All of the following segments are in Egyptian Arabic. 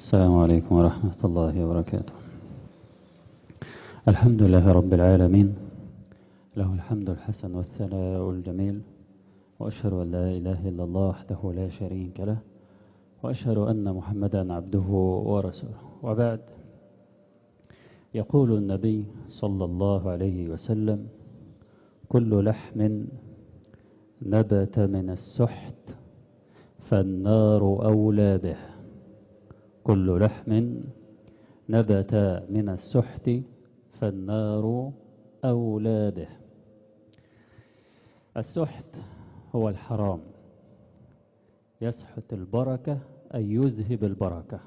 السلام عليكم ورحمة الله وبركاته الحمد لله رب العالمين له الحمد الحسن والثناء الجميل وأشهد أن لا إله إلا الله وحده لا شريك له وأشهد أن محمدا عبده ورسوله وبعد يقول النبي صلى الله عليه وسلم كل لحم نبت من السحت فالنار أولى به كل لحم نبت من السحت فالنار أولى به السحت هو الحرام يسحت البركة أي يذهب البركة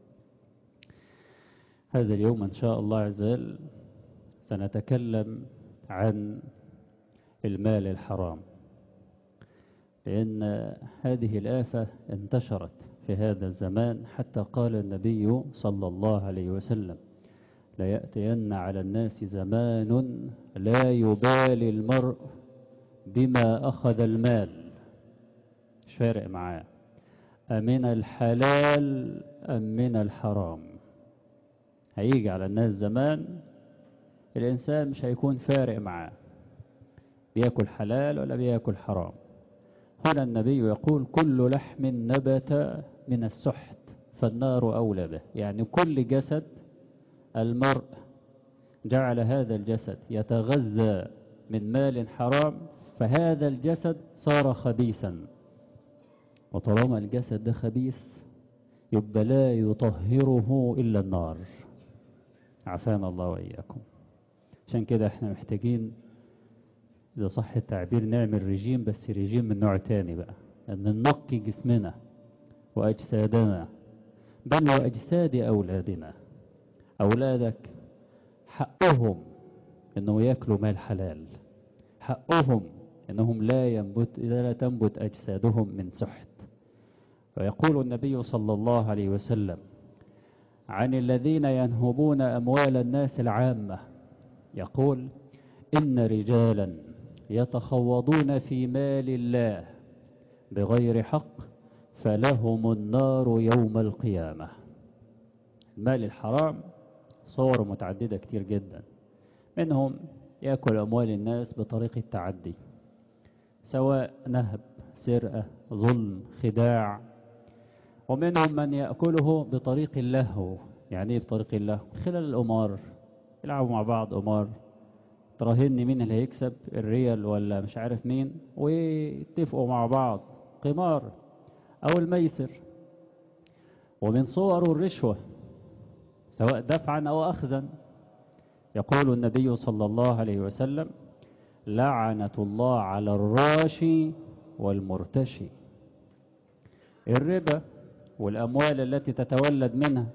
هذا اليوم إن شاء الله عز وجل سنتكلم عن المال الحرام لأن هذه الآفة انتشرت في هذا الزمان حتى قال النبي صلى الله عليه وسلم ليأتين على الناس زمان لا يبالي المرء بما أخذ المال مش فارق معاه أمن الحلال أم من الحرام هيجي على الناس زمان الإنسان مش هيكون فارق معاه بياكل حلال ولا بياكل حرام هنا النبي يقول كل لحم نبت من السحت فالنار أولى به يعني كل جسد المرء جعل هذا الجسد يتغذى من مال حرام فهذا الجسد صار خبيثا وطالما الجسد ده خبيث يبقى لا يطهره إلا النار عافانا الله وإياكم عشان كده احنا محتاجين إذا صح التعبير نعمل رجيم بس رجيم من نوع تاني بقى أن ننقي جسمنا وأجسادنا بل وأجساد أولادنا أولادك حقهم أنه يأكلوا مال حلال حقهم أنهم لا ينبت إذا لا تنبت أجسادهم من سحت ويقول النبي صلى الله عليه وسلم عن الذين ينهبون أموال الناس العامة يقول إن رجالا يتخوضون في مال الله بغير حق فلهم النار يوم القيامة المال الحرام صور متعددة كتير جدا منهم يأكل أموال الناس بطريق التعدي سواء نهب سرقة ظلم خداع ومنهم من يأكله بطريق اللهو يعني ايه بطريق اللهو خلال الأمار يلعبوا مع بعض أمار تراهني مين اللي هيكسب الريال ولا مش عارف مين ويتفقوا مع بعض قمار أو الميسر ومن صور الرشوة سواء دفعا أو أخذا يقول النبي صلى الله عليه وسلم لعنة الله على الراشي والمرتشي الربا والأموال التي تتولد منها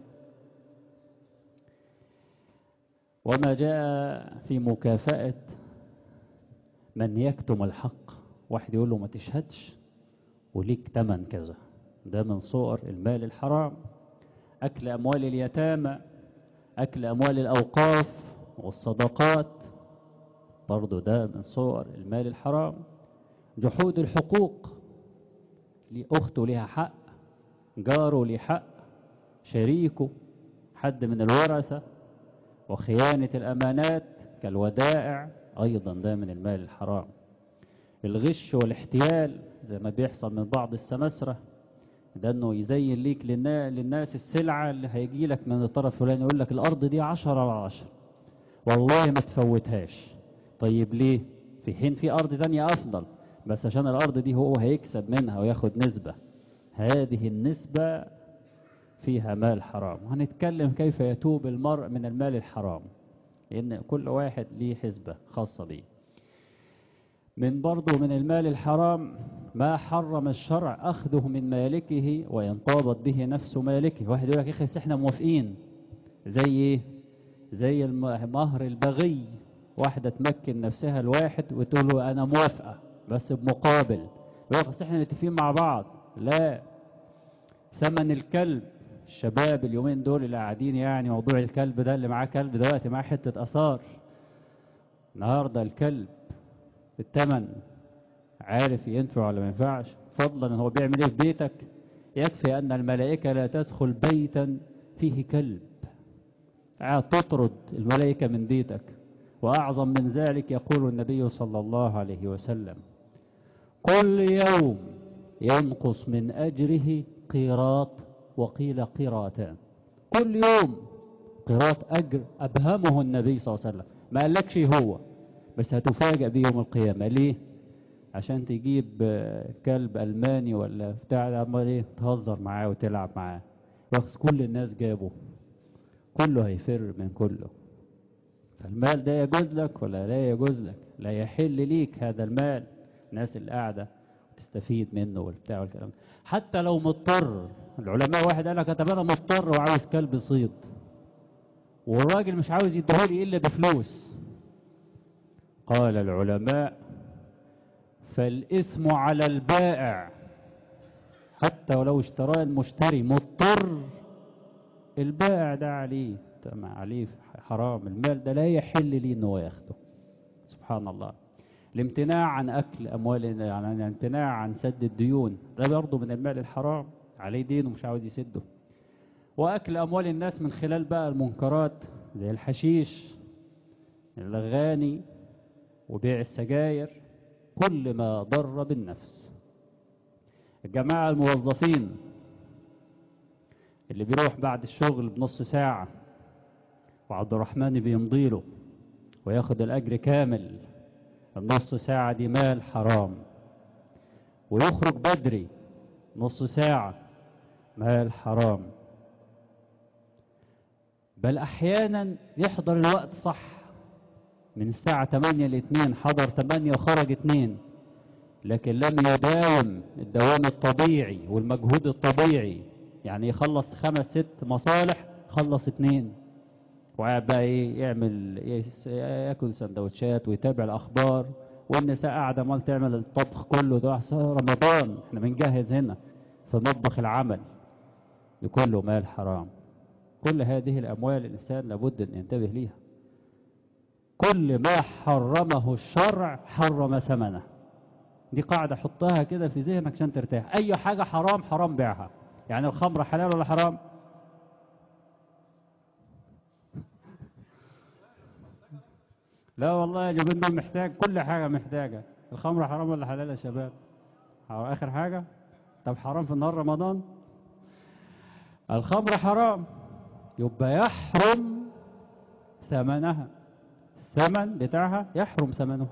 وما جاء في مكافأة من يكتم الحق واحد يقول له ما تشهدش وليك تمن كذا ده من صور المال الحرام أكل أموال اليتامى أكل أموال الأوقاف والصدقات برضو ده من صور المال الحرام جحود الحقوق أخته لها حق جاره ليه حق شريكه حد من الورثة وخيانة الأمانات كالودائع أيضا ده من المال الحرام الغش والاحتيال زي ما بيحصل من بعض السمسرة ده انه يزين ليك للناس السلعة اللي هيجي لك من الطرف الفلاني يقول لك الأرض دي عشرة على عشرة والله ما تفوتهاش طيب ليه في حين في أرض تانية أفضل بس عشان الأرض دي هو هيكسب منها وياخد نسبة هذه النسبة فيها مال حرام وهنتكلم كيف يتوب المرء من المال الحرام لأن كل واحد ليه حسبة خاصة به من برضه من المال الحرام ما حرم الشرع أخذه من مالكه وينطابط به نفس مالكه واحد يقول لك يا أخي احنا موافقين زي ايه زي مهر البغي واحدة تمكن نفسها الواحد وتقول له أنا موافقة بس بمقابل يقول لك احنا متفقين مع بعض لا ثمن الكلب الشباب اليومين دول اللي قاعدين يعني موضوع الكلب ده اللي معاه كلب دلوقتي معاه حتة أثار النهاردة الكلب الثمن عارف ينفع ولا ما ينفعش فضلا ان هو بيعمل ايه في بيتك يكفي ان الملائكة لا تدخل بيتا فيه كلب قاعد تطرد الملائكة من بيتك وأعظم من ذلك يقول النبي صلى الله عليه وسلم كل يوم ينقص من أجره قيراط وقيل قيراتان كل يوم قيراط أجر أبهمه النبي صلى الله عليه وسلم ما قالكش هو بس هتفاجأ بيه يوم القيامة ليه عشان تجيب كلب ألماني ولا بتاع عمال ايه تهزر معاه وتلعب معاه بس كل الناس جابه كله هيفر من كله فالمال ده يجوز لك ولا لا يجوز لك لا يحل ليك هذا المال الناس اللي قاعدة تستفيد منه والبتاع والكلام حتى لو مضطر العلماء واحد قال لك طب انا مضطر وعاوز كلب صيد والراجل مش عاوز يديهولي الا بفلوس قال العلماء فالإثم على البائع حتى ولو اشتراه المشتري مضطر البائع ده عليه عليه حرام المال ده لا يحل لي انه ياخده سبحان الله الامتناع عن أكل أموال يعني الامتناع عن سد الديون ده برضه من المال الحرام عليه دين ومش عاوز يسده وأكل أموال الناس من خلال بقى المنكرات زي الحشيش الأغاني وبيع السجاير كل ما ضر بالنفس الجماعة الموظفين اللي بيروح بعد الشغل بنص ساعة وعبد الرحمن بيمضيله وياخد الأجر كامل النص ساعة دي مال حرام ويخرج بدري نص ساعة مال حرام بل أحيانا يحضر الوقت صح من الساعة 8 ل 2 حضر 8 وخرج 2 لكن لم يداوم الدوام الطبيعي والمجهود الطبيعي يعني يخلص خمس ست مصالح خلص اتنين وقاعد بقى ايه يعمل ياكل سندوتشات ويتابع الاخبار والنساء قاعده مال تعمل الطبخ كله ده رمضان احنا بنجهز هنا في مطبخ العمل بكله مال حرام كل هذه الاموال الانسان لابد ان ينتبه ليها كل ما حرمه الشرع حرم ثمنه دي قاعدة حطها كده في ذهنك عشان ترتاح أي حاجة حرام حرام بيعها يعني الخمر حلال ولا حرام لا والله يا جبين دول محتاج كل حاجة محتاجة الخمر حرام ولا حلال يا شباب آخر حاجة طب حرام في النهار رمضان الخمر حرام يبقى يحرم ثمنها الثمن بتاعها يحرم ثمنها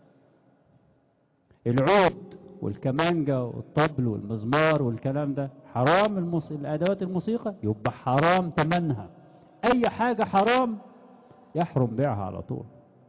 العود والكمانجا والطبل والمزمار والكلام ده حرام الموس... الأدوات الموسيقى يبقى حرام ثمنها أي حاجة حرام يحرم بيعها على طول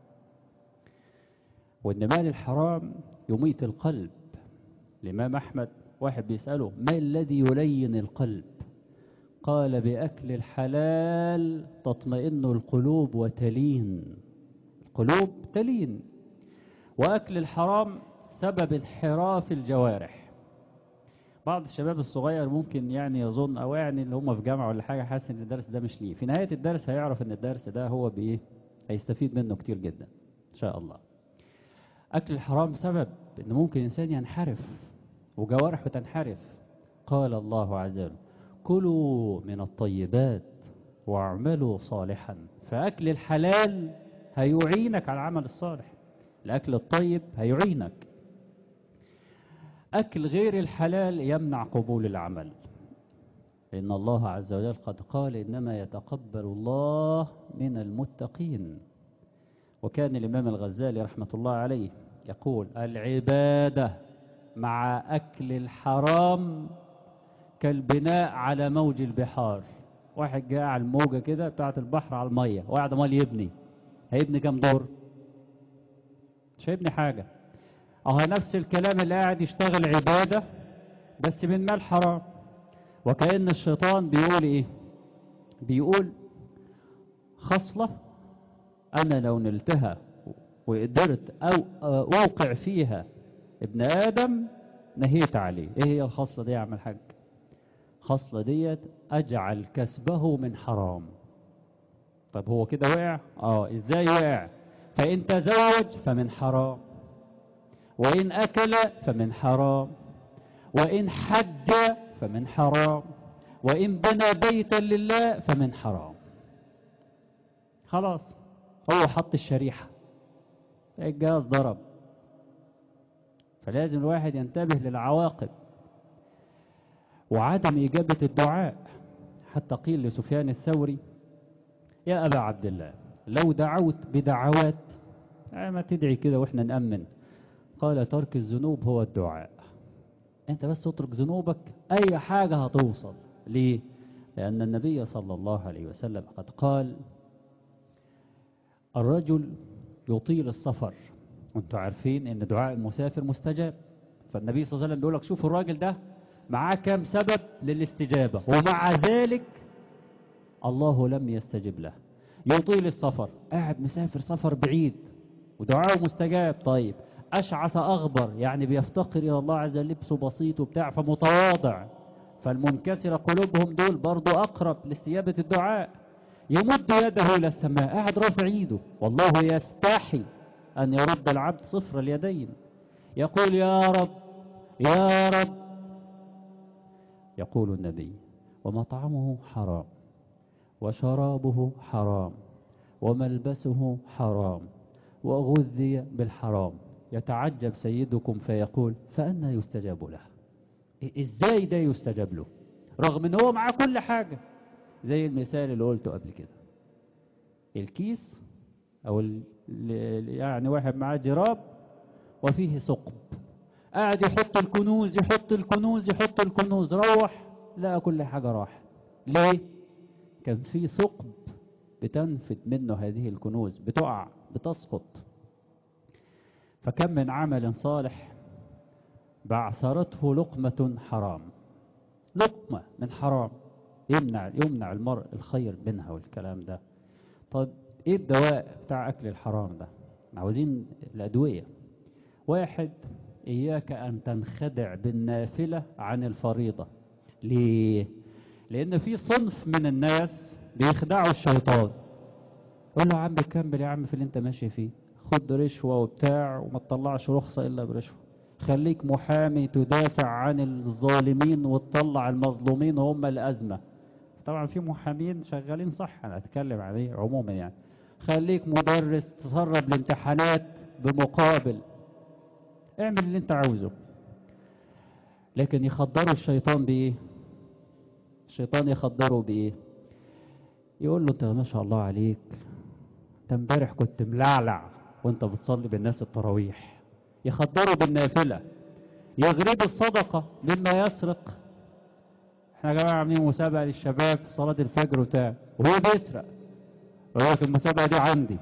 وإن مال الحرام يميت القلب الإمام أحمد واحد بيسأله ما الذي يلين القلب قال بأكل الحلال تطمئن القلوب وتلين القلوب تلين وأكل الحرام سبب انحراف الجوارح بعض الشباب الصغير ممكن يعني يظن أو يعني اللي هم في جامعة ولا حاجة حاسس إن الدرس ده مش ليه في نهاية الدرس هيعرف إن الدرس ده هو بإيه هيستفيد منه كتير جدا إن شاء الله أكل الحرام سبب إن ممكن إنسان ينحرف وجوارحه تنحرف قال الله عز وجل كلوا من الطيبات واعملوا صالحا فأكل الحلال هيعينك على العمل الصالح الأكل الطيب هيعينك أكل غير الحلال يمنع قبول العمل إن الله عز وجل قد قال إنما يتقبل الله من المتقين وكان الإمام الغزالي رحمة الله عليه يقول العبادة مع أكل الحرام كالبناء على موج البحار واحد جاء على الموجة كده بتاعت البحر على المية وقاعد مال يبني هيبني كام دور مش هيبني حاجة اهو نفس الكلام اللي قاعد يشتغل عبادة بس من مال حرام وكأن الشيطان بيقول ايه بيقول خصلة انا لو نلتها وقدرت او اوقع فيها ابن ادم نهيت عليه ايه هي الخصلة دي يا عم الحاج خصلة ديت اجعل كسبه من حرام طب هو كده وقع اه ازاي وقع فان تزوج فمن حرام وإن أكل فمن حرام وإن حج فمن حرام وإن بنى بيتا لله فمن حرام خلاص هو حط الشريحة الجهاز ضرب فلازم الواحد ينتبه للعواقب وعدم إجابة الدعاء حتى قيل لسفيان الثوري يا أبا عبد الله لو دعوت بدعوات ما تدعي كده وإحنا نأمن قال ترك الذنوب هو الدعاء أنت بس اترك ذنوبك أي حاجة هتوصل ليه؟ لأن النبي صلى الله عليه وسلم قد قال الرجل يطيل السفر وانتوا عارفين ان دعاء المسافر مستجاب فالنبي صلى الله عليه وسلم بيقول لك شوفوا الراجل ده معاه كام سبب للاستجابة ومع ذلك الله لم يستجب له يطيل السفر قاعد مسافر سفر بعيد ودعاءه مستجاب طيب أشعث أغبر يعني بيفتقر إلى الله عز وجل لبسه بسيط وبتاع فمتواضع فالمنكسر قلوبهم دول برضو أقرب لاستجابة الدعاء يمد يده إلى السماء قاعد رافع ايده والله يستحي أن يرد العبد صفر اليدين يقول يا رب يا رب يقول النبي ومطعمه حرام وشرابه حرام وملبسه حرام وغذي بالحرام يتعجب سيدكم فيقول فأنا يستجاب له ازاي ده يستجاب له رغم ان هو معاه كل حاجة زي المثال اللي قلته قبل كده الكيس او ال يعني واحد معاه جراب وفيه ثقب قاعد يحط الكنوز يحط الكنوز يحط الكنوز روح لقى كل حاجة راحت ليه كان في ثقب بتنفد منه هذه الكنوز بتقع بتسقط فكم من عمل صالح بعثرته لقمة حرام لقمة من حرام يمنع يمنع المرء الخير منها والكلام ده طب ايه الدواء بتاع اكل الحرام ده عاوزين الادوية واحد اياك ان تنخدع بالنافلة عن الفريضة ليه لان في صنف من الناس بيخدعوا الشيطان قول له يا عم كمل يا عم في اللي انت ماشي فيه خد رشوة وبتاع وما تطلعش رخصة الا برشوة خليك محامي تدافع عن الظالمين وتطلع المظلومين هم الأزمة طبعا في محامين شغالين صح أنا أتكلم عليه عموما يعني خليك مدرس تسرب الامتحانات بمقابل اعمل اللي انت عاوزه لكن يخدروا الشيطان بإيه الشيطان يخدره بإيه يقول له انت ما شاء الله عليك انت امبارح كنت ملعلع وانت بتصلي بالناس التراويح يخدروا بالنافلة يغرب الصدقة مما يسرق احنا يا جماعة عاملين مسابقة للشباب في صلاة الفجر وبتاع وهو بيسرق ويقول لك المسابقة دي عندي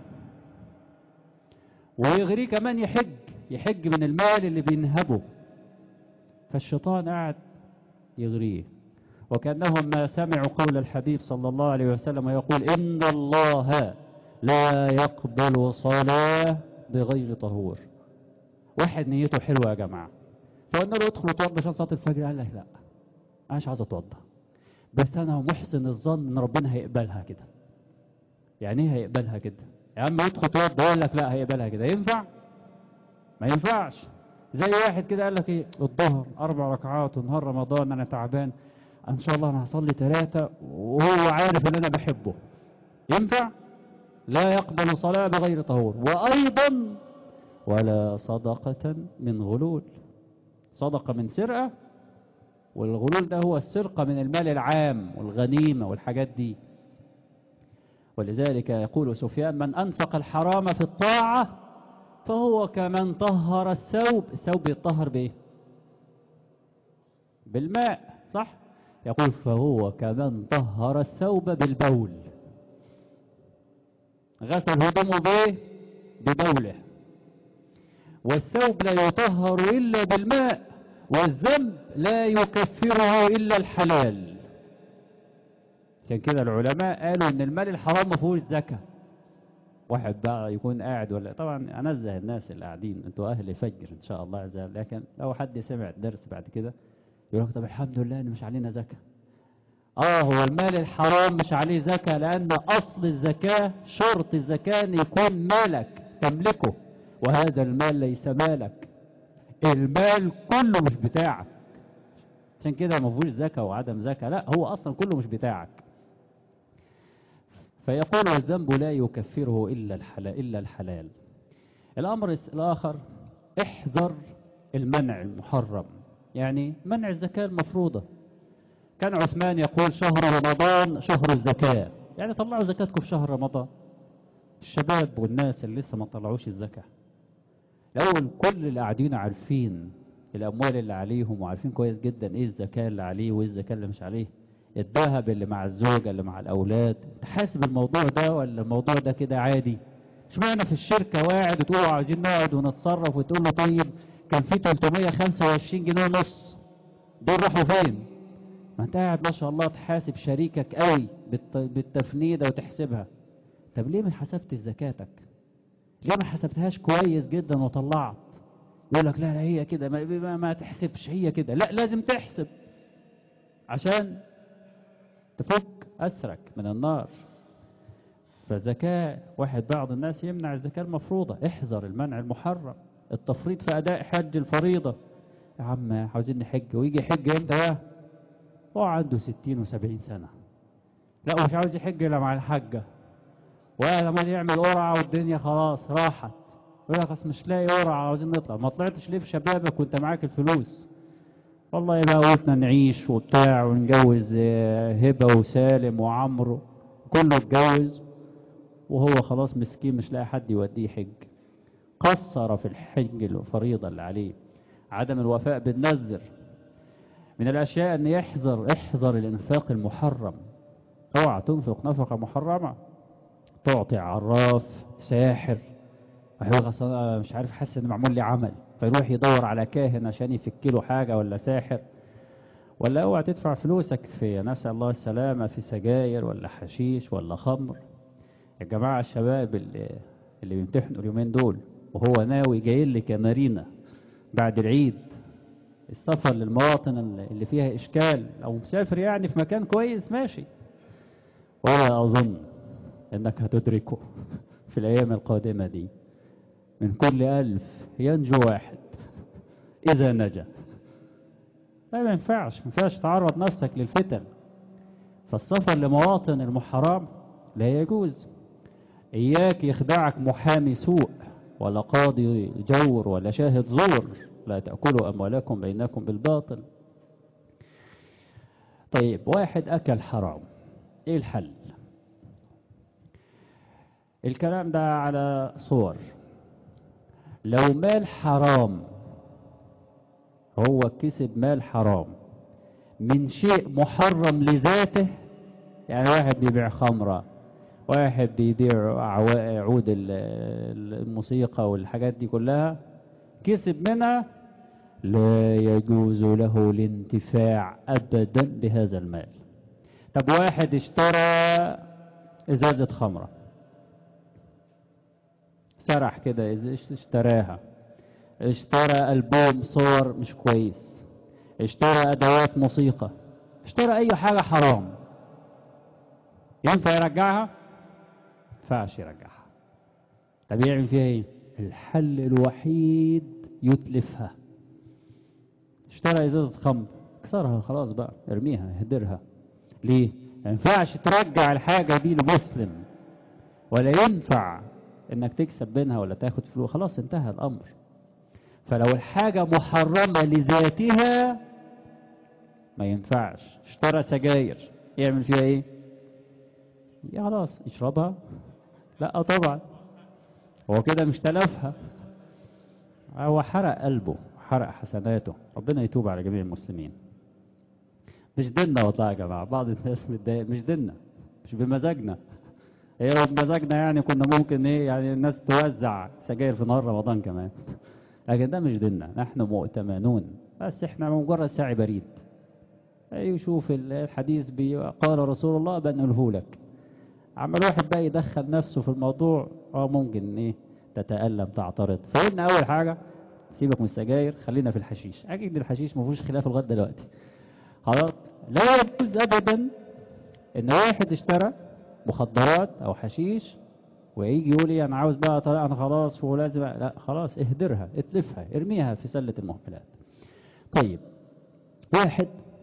ويغريه كمان يحج يحج من المال اللي بينهبه فالشيطان قاعد يغريه وكأنهم ما سمعوا قول الحبيب صلى الله عليه وسلم يقول إن الله لا يقبل صلاة بغير طهور واحد نيته حلوة يا جماعة فقلنا له ادخل اتوضى عشان صلاة الفجر قال لك لا انا مش عايز اتوضى بس انا محسن الظن ان ربنا هيقبلها كده يعني ايه هيقبلها كده يا عم ادخل اتوضى يقول لك لا هيقبلها كده ينفع ما ينفعش زي واحد كده قال لك ايه الظهر اربع ركعات ونهار رمضان انا تعبان ان شاء الله انا هصلي ثلاثة وهو عارف ان انا بحبه ينفع لا يقبل صلاة بغير طهور وايضا ولا صدقة من غلول صدقة من سرقة والغلول ده هو السرقة من المال العام والغنيمة والحاجات دي ولذلك يقول سفيان من أنفق الحرام في الطاعة فهو كمن طهر الثوب الثوب يطهر بايه بالماء صح يقول فهو كمن طهر الثوب بالبول غسل هدومه بايه ببوله والثوب لا يطهر إلا بالماء والذنب لا يكفره إلا الحلال عشان كده العلماء قالوا ان المال الحرام ما فيهوش زكاه واحد بقى يكون قاعد ولا طبعا انزه الناس اللي قاعدين انتوا اهل فجر ان شاء الله عز وجل لكن لو حد سمع الدرس بعد كده يقول لك طب الحمد لله ان مش علينا زكاه اه هو المال الحرام مش عليه زكاه لان اصل الزكاه شرط الزكاه ان يكون مالك تملكه وهذا المال ليس مالك المال كله مش بتاعك عشان كده ما فيهوش زكاة وعدم زكاة لا هو أصلا كله مش بتاعك فيقول الذنب لا يكفره إلا الحلال, إلا الحلال الأمر الآخر احذر المنع المحرم يعني منع الزكاة المفروضة كان عثمان يقول شهر رمضان شهر الزكاة يعني طلعوا زكاتكم في شهر رمضان الشباب والناس اللي لسه ما طلعوش الزكاة الأول كل اللي قاعدين عارفين الأموال اللي عليهم وعارفين كويس جدا إيه الزكاة اللي عليه وإيه الزكاة اللي مش عليه الذهب اللي مع الزوجة اللي مع الأولاد تحاسب الموضوع ده ولا الموضوع ده كده عادي اشمعنى في الشركة واحد وتقولوا عايزين نقعد ونتصرف وتقول له طيب كان في 325 جنيه ونص دول راحوا فين ما انت قاعد ما شاء الله تحاسب شريكك قوي بالتفنيدة وتحسبها طب ليه ما حسبتش زكاتك ليه ما حسبتهاش كويس جدا وطلعت يقول لك لا لا هي كده ما, ما, ما تحسبش هي كده لا لازم تحسب عشان تفك أسرك من النار فالزكاة واحد بعض الناس يمنع الزكاة المفروضة احذر المنع المحرم التفريط في أداء حج الفريضة يا عم عاوزين نحج ويجي يحج امتى يا هو عنده ستين وسبعين سنة لا مش عاوز يحج إلا مع الحجة وعمال يعمل قرعة والدنيا خلاص راحت يقول لك أصل مش لاقي قرعة عاوزين نطلع ما طلعتش ليه في شبابك وانت معاك الفلوس والله بقى قلنا نعيش وبتاع ونجوز هبة وسالم وعمرو كله اتجوز وهو خلاص مسكين مش لاقي حد يوديه حج قصر في الحج الفريضة اللي عليه عدم الوفاء بالنذر من الأشياء أن يحذر احذر الإنفاق المحرم اوعى تنفق نفقة محرمة تعطي عراف ساحر أصلا مش عارف حاسس إن معمول لي عمل فيروح يدور على كاهن عشان يفك له حاجة ولا ساحر ولا اوعى تدفع فلوسك في نسأل الله السلامة في سجاير ولا حشيش ولا خمر يا جماعة الشباب اللي, اللي بيمتحنوا اليومين دول وهو ناوي جاي لك يا مارينا بعد العيد السفر للمواطن اللي فيها إشكال أو مسافر يعني في مكان كويس ماشي ولا أظن أنك هتدركه في الأيام القادمة دي من كل ألف ينجو واحد إذا نجا لا ما ينفعش ما ينفعش تعرض نفسك للفتن فالسفر لمواطن المحرم لا يجوز إياك يخدعك محامي سوء ولا قاضي جور ولا شاهد زور لا تأكلوا أموالكم بينكم بالباطل طيب واحد أكل حرام إيه الحل الكلام ده على صور لو مال حرام هو كسب مال حرام من شيء محرم لذاته يعني واحد بيبيع خمرة واحد بيبيع عود الموسيقى والحاجات دي كلها كسب منها لا يجوز له الانتفاع أبدا بهذا المال طب واحد اشترى إزازة خمرة سرح كده اشتراها اشترى ألبوم صور مش كويس اشترى أدوات موسيقى اشترى أي حاجة حرام ينفع يرجعها؟ ينفعش يرجعها طب يعمل فيها ايه؟ الحل الوحيد يتلفها اشترى ازازة خمر اكسرها خلاص بقى ارميها اهدرها ليه؟ ما ينفعش ترجع الحاجة دي لمسلم ولا ينفع انك تكسب منها ولا تاخد فلوس خلاص انتهى الامر فلو الحاجة محرمة لذاتها ما ينفعش اشترى سجاير يعمل فيها ايه يا خلاص يشربها لا طبعا هو كده مش تلفها هو حرق قلبه حرق حسناته ربنا يتوب على جميع المسلمين مش ديننا والله يا جماعة بعض الناس متضايق مش ديننا مش بمزاجنا هي لو بمزاجنا يعني كنا ممكن ايه يعني الناس توزع سجاير في نهار رمضان كمان لكن ده مش ديننا نحن مؤتمنون بس احنا مجرد ساعي بريد اي شوف الحديث بي قال رسول الله بنقوله لك عمال واحد بقى يدخل نفسه في الموضوع اه ممكن ايه تتألم تعترض فقلنا اول حاجة سيبك من السجاير خلينا في الحشيش اكيد الحشيش ما فيهوش خلاف لغايه دلوقتي خلاص لا يجوز ابدا ان واحد اشترى مخدرات او حشيش ويجي يقول ايه انا عاوز بقى طريقه انا خلاص ولازم لا خلاص اهدرها اتلفها ارميها في سله المهملات طيب واحد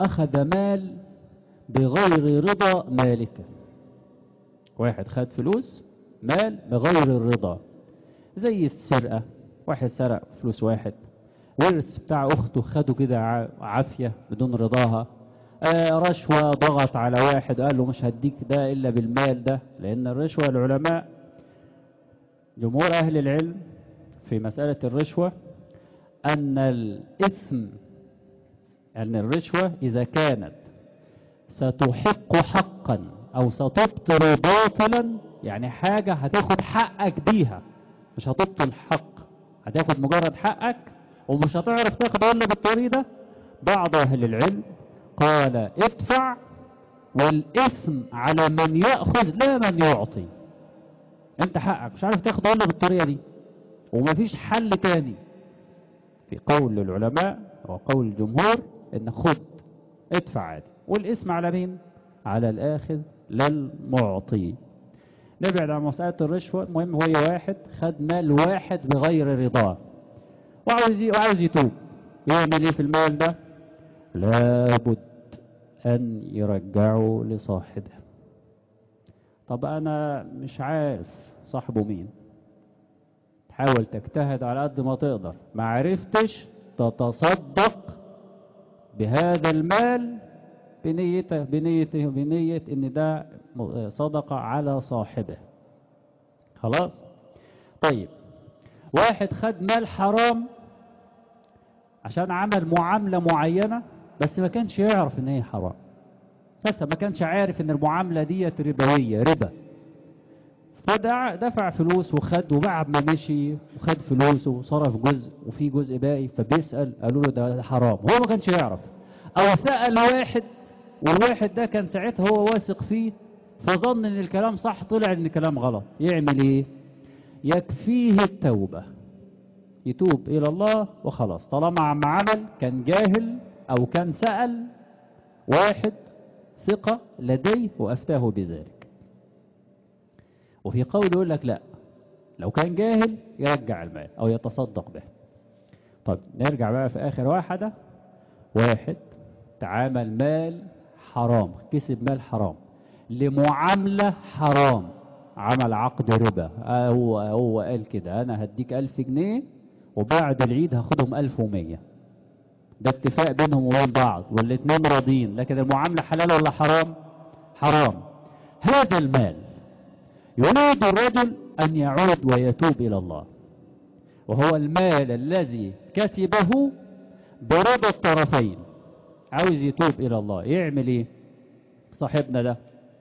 أخذ مال بغير رضا مالكه واحد خد فلوس مال بغير الرضا زي السرقة واحد سرق فلوس واحد ورث بتاع أخته خده كده عافية بدون رضاها آه رشوة ضغط على واحد قال له مش هديك ده إلا بالمال ده لأن الرشوة العلماء جمهور أهل العلم في مسألة الرشوة أن الإثم أن الرشوة إذا كانت ستحق حقا أو ستبطل باطلا يعني حاجة هتاخد حقك بيها مش هتبطل حق هتاخد مجرد حقك ومش هتعرف تاخد إلا بالطريق ده بعض أهل العلم قال ادفع والإثم على من يأخذ لا من يعطي انت حقك مش عارف تاخد إلا بالطريقة دي ومفيش حل تاني في قول العلماء وقول الجمهور ان خد ادفع عادي والاسم على مين على الاخذ لا المعطي نبعد عن مسألة الرشوة المهم هو واحد خد مال واحد بغير رضاه وعاوز وعاوز يتوب يعمل ايه في المال ده لابد ان يرجعه لصاحبه طب انا مش عارف صاحبه مين حاول تجتهد على قد ما تقدر ما عرفتش تتصدق بهذا المال بنية بنية بنية ان ده صدقة على صاحبه خلاص طيب واحد خد مال حرام عشان عمل معاملة معينة بس ما كانش يعرف ان هي حرام بس ما كانش عارف ان المعاملة ديت ربوية ربا فدفع فلوس وخد وبعد ما مشي وخد فلوس وصرف جزء وفي جزء باقي فبيسأل قالوا له ده حرام هو ما كانش يعرف او سأل واحد والواحد ده كان ساعتها هو واثق فيه فظن ان الكلام صح طلع ان الكلام غلط يعمل ايه يكفيه التوبة يتوب الى الله وخلاص طالما عم عمل كان جاهل او كان سأل واحد ثقة لديه وافتاه بذلك وفي قول يقول لك لا لو كان جاهل يرجع المال او يتصدق به طب نرجع بقى في اخر واحدة واحد تعامل مال حرام كسب مال حرام لمعاملة حرام عمل عقد ربا هو هو قال كده انا هديك الف جنيه وبعد العيد هاخدهم الف ومية ده اتفاق بينهم وبين بعض والاتنين راضين لكن المعاملة حلال ولا حرام حرام هذا المال يريد الرجل أن يعود ويتوب إلى الله وهو المال الذي كسبه برضا الطرفين عاوز يتوب إلى الله يعمل إيه صاحبنا ده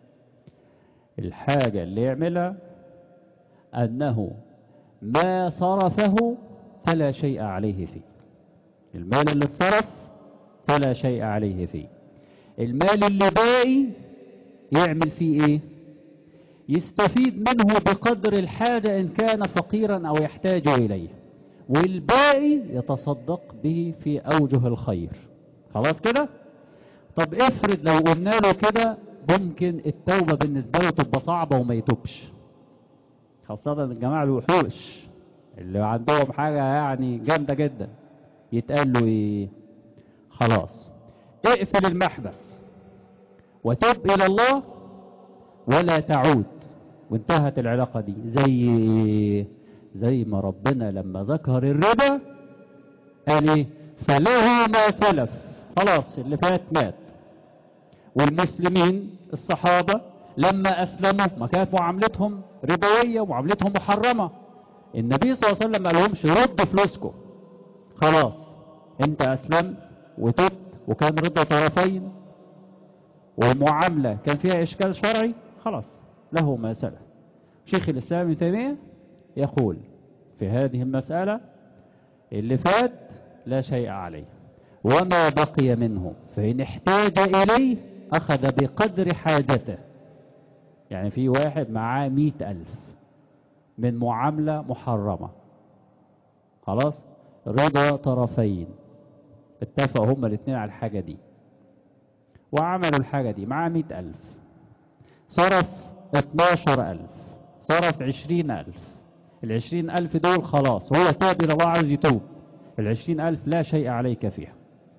الحاجة اللي يعملها أنه ما صرفه فلا شيء عليه فيه المال اللي اتصرف فلا شيء عليه فيه المال اللي باقي يعمل فيه ايه يستفيد منه بقدر الحاجة إن كان فقيرا أو يحتاج إليه والباقي يتصدق به في أوجه الخير خلاص كده طب افرض لو قلنا له كده ممكن التوبة بالنسبة له تبقى صعبة وما يتوبش خاصة الجماعة الوحوش اللي عندهم حاجة يعني جامدة جدا يتقال له ايه خلاص اقفل المحبس وتب الى الله ولا تعود وانتهت العلاقة دي زي زي ما ربنا لما ذكر الربا قال ايه فله ما سلف خلاص اللي فات مات والمسلمين الصحابة لما أسلموا ما كانت معاملتهم ربوية ومعاملتهم محرمة النبي صلى الله عليه وسلم ما لهمش رد فلوسكم خلاص انت أسلمت وتبت وكان رضا طرفين والمعاملة كان فيها إشكال شرعي خلاص له ما سلف شيخ الإسلام ابن تيمية يقول في هذه المسألة اللي فات لا شيء عليه وما بقي منه فإن احتاج إليه أخذ بقدر حاجته يعني في واحد معاه مئة ألف من معاملة محرمة خلاص رضا طرفين اتفقوا هما الاثنين على الحاجة دي وعملوا الحاجة دي معاه مئة ألف صرف اتناشر ألف صرف عشرين ألف العشرين ألف دول خلاص هو تاب إلى الله عاوز يتوب العشرين ألف لا شيء عليك فيها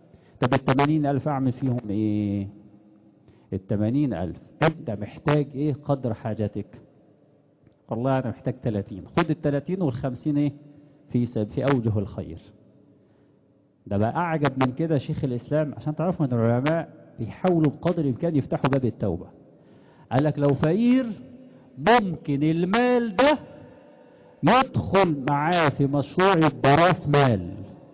طب التمانين ألف أعمل فيهم إيه التمانين ألف أنت محتاج إيه قدر حاجتك والله أنا محتاج تلاتين خد التلاتين والخمسين إيه في سب في أوجه الخير ده بقى أعجب من كده شيخ الإسلام عشان تعرفوا أن العلماء بيحاولوا بقدر الإمكان يفتحوا باب التوبة قال لك لو فقير ممكن المال ده يدخل معاه في مشروع براس مال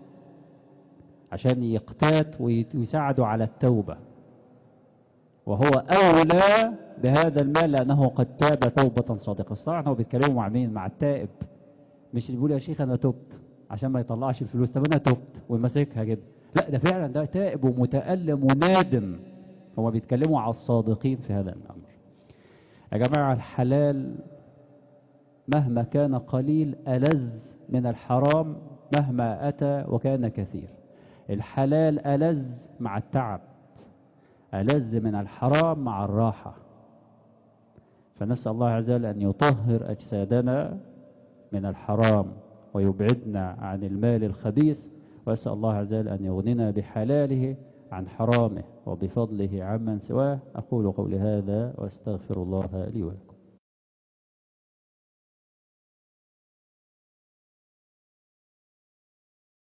عشان يقتات ويساعده على التوبة وهو أولى بهذا المال لأنه قد تاب توبة صادقة طبعا هو بيتكلموا مع مين مع التائب مش اللي بيقول يا شيخ أنا تبت عشان ما يطلعش الفلوس طب أنا تبت ويمسكها كده لا ده فعلا ده تائب ومتألم وندم هما بيتكلموا على الصادقين في هذا الأمر يا جماعة الحلال مهما كان قليل ألذ من الحرام مهما أتى وكان كثير الحلال ألذ مع التعب ألذ من الحرام مع الراحة فنسأل الله عز وجل أن يطهر أجسادنا من الحرام ويبعدنا عن المال الخبيث وأسأل الله عز وجل أن يغننا بحلاله عن حرامه وبفضله عمن سواه أقول قولي هذا وأستغفر الله لي ولكم